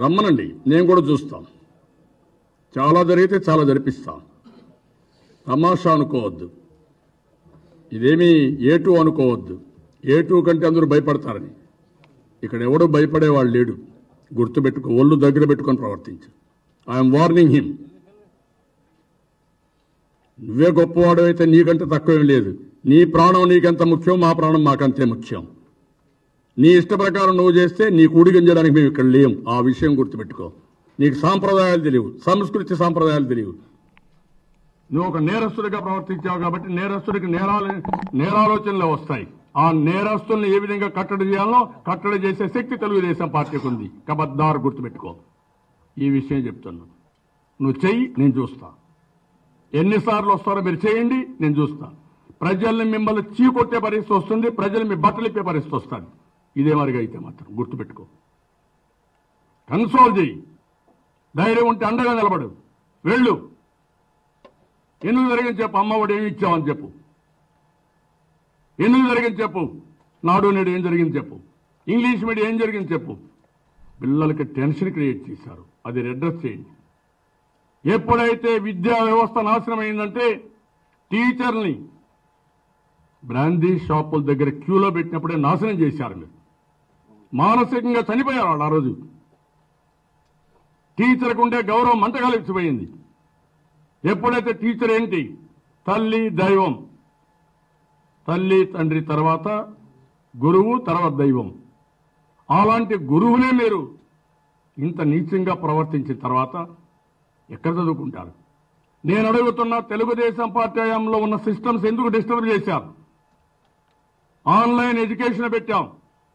రమ్మనండి నేను కూడా చూస్తాం చాలా జరిగితే చాలా జరిపిస్తాం తమాషా అనుకోవద్దు ఇదేమీ ఏ టూ అనుకోవద్దు ఏ టూ కంటే అందరూ భయపడతారని ఇక్కడ ఎవడో భయపడేవాడు లేడు గుర్తుపెట్టుకో ఒళ్ళు దగ్గర పెట్టుకొని ప్రవర్తించు ఐఎమ్ వార్నింగ్ హిమ్ నువ్వే గొప్పవాడు అయితే నీకంటే తక్కువేం లేదు నీ ప్రాణం నీకెంత ముఖ్యం మా ప్రాణం మాకంతే ముఖ్యం నీ ఇష్ట ప్రకారం నువ్వు చేస్తే నీకు ఉడిగించడానికి మేము ఇక్కడ లేం ఆ విషయం గుర్తుపెట్టుకో నీకు సాంప్రదాయాలు తెలియవు సంస్కృతి సాంప్రదాయాలు తెలియవు నువ్వు ఒక నేరస్తుడిగా ప్రవర్తించావు కాబట్టి నేరస్తుడికి నేరాలు నేరాలోచనలు వస్తాయి ఆ నేరస్తుల్ని ఏ విధంగా కట్టడి చేయాలో కట్టడి చేసే శక్తి తెలుగుదేశం పార్టీకి ఉంది కబద్దారు గుర్తుపెట్టుకో ఈ విషయం చెప్తున్నాను నువ్వు చెయ్యి నేను చూస్తా ఎన్నిసార్లు వస్తారో మీరు చేయండి నేను చూస్తా ప్రజల్ని మిమ్మల్ని చీకొట్టే పరిస్థితి వస్తుంది ప్రజలు మీ బట్టలు ఇప్పే పరిస్థితి వస్తుంది ఇదే మరిగా అయితే మాత్రం గుర్తుపెట్టుకో కన్సోల్ చేయి ధైర్యం ఉంటే అండగా నిలబడు వెళ్ళు ఎందుకు జరిగింది చెప్పు అమ్మఒడి ఏమి ఇచ్చావని చెప్పు ఎందుకు జరిగింది చెప్పు నాడు నేడు ఏం జరిగింది చెప్పు ఇంగ్లీష్ మీడియం ఏం జరిగింది చెప్పు పిల్లలకి టెన్షన్ క్రియేట్ చేశారు అది రెడ్రెస్ చేయండి ఎప్పుడైతే విద్యా వ్యవస్థ నాశనం అయిందంటే టీచర్ని బ్రాందీ షాపుల దగ్గర క్యూలో పెట్టినప్పుడే నాశనం చేశారు మీరు మానసికంగా చనిపోయారు వాళ్ళు ఆ రోజు టీచర్కు ఉండే గౌరవం మంటగాలిచ్చిపోయింది ఎప్పుడైతే టీచర్ ఏంటి తల్లి దైవం తల్లి తండ్రి తర్వాత గురువు తర్వాత దైవం అలాంటి గురువునే మీరు ఇంత నీచంగా ప్రవర్తించిన తర్వాత ఎక్కడ చదువుకుంటారు నేను అడుగుతున్న తెలుగుదేశం పార్టీ హయాంలో ఉన్న సిస్టమ్స్ ఎందుకు డిస్టర్బ్ చేశారు ఆన్లైన్ ఎడ్యుకేషన్ పెట్టాం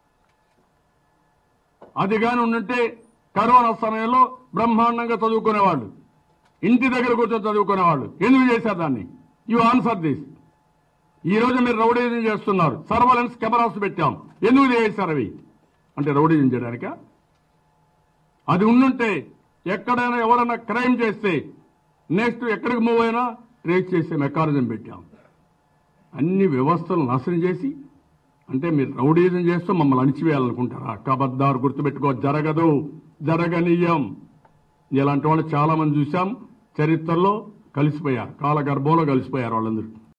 అది కాని ఉండుంటే కరోనా సమయంలో బ్రహ్మాండంగా చదువుకునేవాళ్ళు ఇంటి దగ్గర కూర్చొని చదువుకునేవాళ్ళు ఎందుకు చేశారు దాన్ని యు ఆన్సర్ దిస్ ఈ రోజు మీరు రౌడీజం చేస్తున్నారు సర్వలెన్స్ కెమెరాస్ పెట్టాం ఎందుకు చేశారు అవి అంటే రౌడీజం చేయడానికా అది ఉండుంటే ఎక్కడైనా ఎవరైనా క్రైమ్ చేస్తే నెక్స్ట్ ఎక్కడికి మూవ్ అయినా ట్రేస్ చేసే మెకానిజం పెట్టాం అన్ని వ్యవస్థలు నాశనం చేసి అంటే మీరు రౌడీజం చేస్తూ మమ్మల్ని అణిచివేయాలనుకుంటారా కబద్దారు గుర్తుపెట్టుకో జరగదు జరగనీయం ఇలాంటి వాళ్ళు చాలా మంది చూశాం చరిత్రలో కలిసిపోయారు కాలగర్భంలో కలిసిపోయారు వాళ్ళందరూ